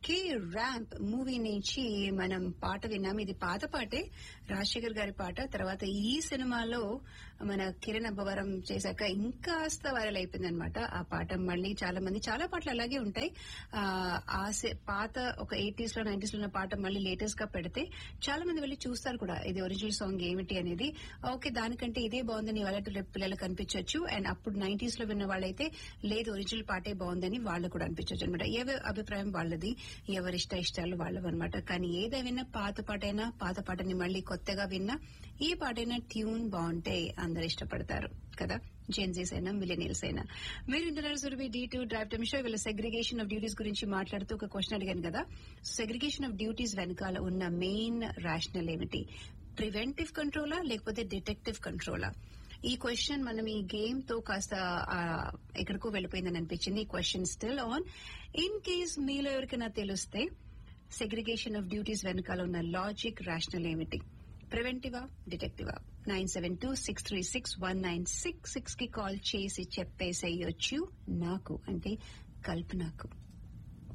K ramp movie నుంచి మనం పాట విన్నాం ఇది పాత పాటే రాజశేఖర్ గారి పాట తర్వాత ఈ సినిమాలో మన కిరణ్ అబ్బవరం చేశాక ఇంకాస్త వైరల్ అయిపోయింది అనమాట ఆ పాట మళ్ళీ చాలా మంది చాలా పాటలు అలాగే ఉంటాయి ఆ, ఆ సి- పాత ఒక ఎయిటీస్ లో నైన్టీస్ లో ఉన్న పాట మళ్ళీ లేటెస్ట్ గా పెడితే చాలా మంది వెళ్ళి చూస్తారు కూడా ఇది ఒరిజినల్ సాంగ్ ఏమిటి అనేది ఓకే దానికంటే ఇదే బాగుందని వాళ్ళ రేపు పిల్లలకు అనిపించవచ్చు అండ్ అప్పుడు నైన్టీస్ లో విన్న వాళ్ళైతే లేదు ఒరిజినల్ పాటే బాగుందని వాళ్ళు కూడా అనిపించవచ్చు అనమాట ఎవరి అభిప్రాయం వాళ్ళది ఎవరి ఇష్ట ఇష్టాలు వాళ్ళవి అనమాట కానీ ఏదైనా పాత పాటైనా పాత పాటని మళ్ళీ కొత్తగా విన్నా ఏ పాటైనా ట్యూన్ బాగుంటే అందరు ఇష్టపడతారు కదా జెన్జీస్ అయినా మిలినియల్స్ అయినా మీరు ఇంటర్నల్ సురభి డి టూ డ్రైవ్ టైమ్ షో వీళ్ళ సెగ్రిగేషన్ ఆఫ్ డ్యూటీస్ గురించి మాట్లాడుతూ ఒక క్వశ్చన్ అడిగాను కదా సెగ్రిగేషన్ ఆఫ్ డ్యూటీస్ వెనకాల ఉన్న మెయిన్ రేషనల్ ఏమిటి ప్రివెంటివ్ కంట్రోలా లేకపోతే డిటెక్టివ్ కంట్రోలా ఈ క్వశ్చన్ మనం ఈ గేమ్ తో కాస్త ఆ, ఎక్కడికో వెళ్ళిపోయిందని అనిపించింది ఈ question still on in case మీలో ఎవరికైనా తెలిస్తే సెగ్రిగేషన్ ఆఫ్ డ్యూటీస్ వెనకాల ఉన్న లాజిక్ రేషనల్ ఏమిటి ప్రివెంటివా డిటెక్టివా nine seven two six three six one nine six six కి కాల్ చేసి చెప్పేసేయొచ్చు నాకు అంటే కల్పనకు